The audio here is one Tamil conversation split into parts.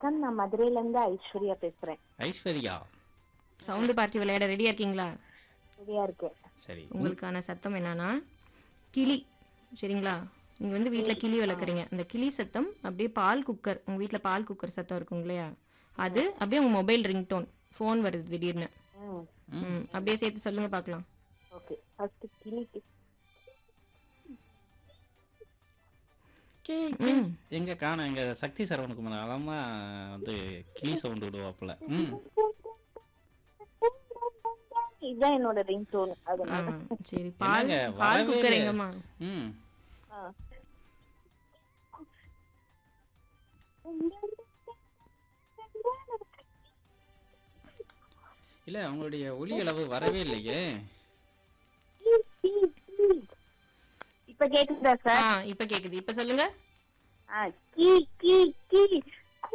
வணக்கம் நான் மதுரையில இருந்து ஐஸ்வர்யா பேசுறேன் ஐஸ்வர்யா சவுண்டு பார்ட்டி விளையாட ரெடியா இருக்கீங்களா சரியா இருக்கு சரி உங்களுக்கான சத்தம் என்னன்னா கிளி சரிங்களா நீங்க வந்து வீட்ல கிளி வளர்க்குறீங்க அந்த கிளி சத்தம் அப்படியே பால் குக்கர் உங்க வீட்ல பால் குக்கர் சத்தம் இருக்கும் இல்லையா அது அப்படியே உங்க மொபைல் ரிங்டோன் ஃபோன் வருது திடீர்னு ம் ம் அப்படியே சேர்த்து சொல்லுங்க பார்க்கலாம் ஓகே ஃபர்ஸ்ட் கிளிக்கு ம் எங்க காணோம் எங்க சக்தி சரவணகுமார் அலமா வந்து கிளி சவுண்ட் விடுவாப்புல ம் இதுதான் என்னோட ரிங் டோன் ஆ, அதனால சரி பால் என்னங்க, பால் வரவே குக்கர் இல்லையே. எங்கம்மா ம் ஆ. இல்ல அவங்களுடைய ஒலி அளவு வரவே இல்லையே இப்ப கேக்குதா ஆ சார் இப்ப கேக்குது இப்ப சொல்லுங்க ஆ கீ கீ கீ கூ.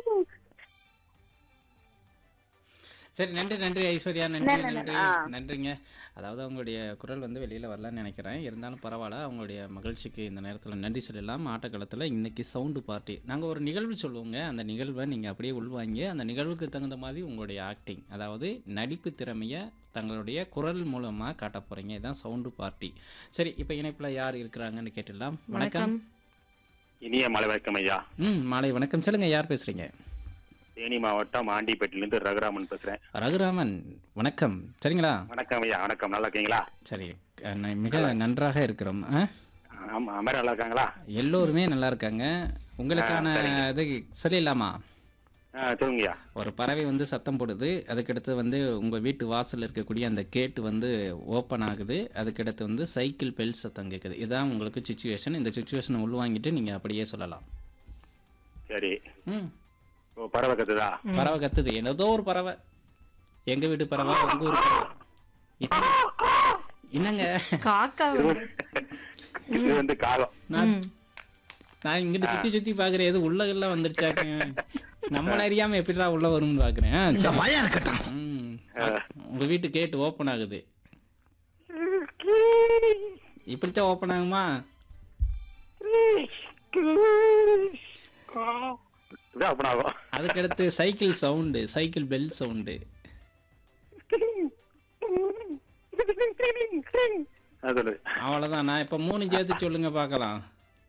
சரி நன்றி நன்றி ஐஸ்வர்யா நன்றி நன்றி, நன்றி ஆ. நன்றிங்க அதாவது அவங்களுடைய குரல் வந்து வெளியில் வரலான்னு நினைக்கிறேன் இருந்தாலும் பரவாயில்ல அவங்களுடைய மகிழ்ச்சிக்கு இந்த நேரத்தில் நன்றி சொல்லலாம் ஆட்டக்களத்தில் இன்னைக்கு சவுண்டு பார்ட்டி நாங்கள் ஒரு நிகழ்வு சொல்லுவோங்க அந்த நிகழ்வை நீங்கள் அப்படியே உள்வாங்கி அந்த நிகழ்வுக்கு தகுந்த மாதிரி உங்களுடைய ஆக்டிங் அதாவது நடிப்பு திறமையை தங்களுடைய குரல் மூலமாக காட்ட போகிறீங்க இதுதான் சவுண்டு பார்ட்டி சரி இப்போ இணைப்பில் யார் இருக்கிறாங்கன்னு கேட்டுடலாம் வணக்கம் வணக்கம் இனிய மலை வணக்கம் ஐயா ம் மாலை வணக்கம் சொல்லுங்கள் யார் பேசுகிறீங்க தேனி மாவட்டம் ஆண்டிப்பேட்டிலிருந்து ரகுராமன் பேசுறேன் ரகுராமன் வணக்கம் சரிங்களா வணக்கம் ஐயா வணக்கம் நல்லா இருக்கீங்களா சரி அஹ், ந- மிக நன்றாக இருக்கிறோம் ஆ ஆமா அமர நல்லா இருக்காங்களா எல்லோருமே நல்லா இருக்காங்க உங்களுக்கான ஆ, சரிங்க. இது சொல்லிடலாமா ஆ, சொல்லுங்கய்யா ஒரு பறவை வந்து சத்தம் போடுது அதுக்கடுத்து வந்து உங்கள் வீட்டு வாசல்ல இருக்கக்கூடிய அந்த கேட்டு வந்து ஓப்பன் ஆகுது அதுக்கடுத்து வந்து சைக்கிள் பெல் சத்தம் கேட்குது இதுதான் உங்களுக்கு சுச்சுவேஷன் இந்த சுச்சுவேஷனை உள்வாங்கிட்டு நீங்கள் அப்படியே சொல்லலாம் சரி ம் ஓ பறவை கத்துதா பறவை கத்துது ஏதோ ஒரு பறவை எங்கள் வீட்டு பறவை உங்கள் ஊர் பறவை என்ன- என்னங்க காக்கா இது வந்து காகம் நான் ம். நான் இங்கிட்டு சுத்தி சுத்தி பாக்குறேன் எது உள்ள எல்லாம் வந்துருச்சாக்க நம்மள அறியாம எப்படிடா உள்ள வரும்னு பாக்குறேன் ம். உங்க வீட்டு கேட் ஓபன் ஆகுது இப்படித்தான் ஓபன் ஆகுமா இதான் அப்படி ஆகும் அதுக்கடுத்து cycle sound cycle bell sound ஆ, சொல்லு அவ்வளவுதான் நான் இப்ப மூணு சேர்த்து சொல்லுங்க பார்க்கலாம்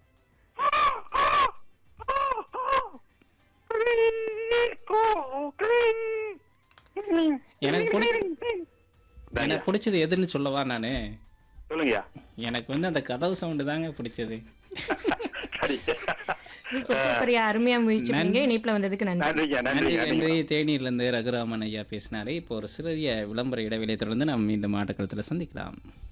எனக்கு பிடி எனக்கு பிடிச்சது எதுன்னு சொல்லவா நானு சொல்லுங்கய்யா எனக்கு வந்து அந்த கதவு சவுண்டு தாங்க பிடிச்சது சரி சூப்பர் சூப்பர்யா அருமையா முயற்சி பண்ணீங்க இணைப்புல வந்ததுக்கு நன்றி நன்றிங்க நன்றி நன்றி நன்றி நன்றி தேனியிலிருந்து ரகுராமன் ஐயா பேசினாரு இப்போ ஒரு சிறிய விளம்பர இடைவெளியை தொடர்ந்து நாம் மீண்டும் ஆட்டக்களத்தில் சந்திக்கலாம்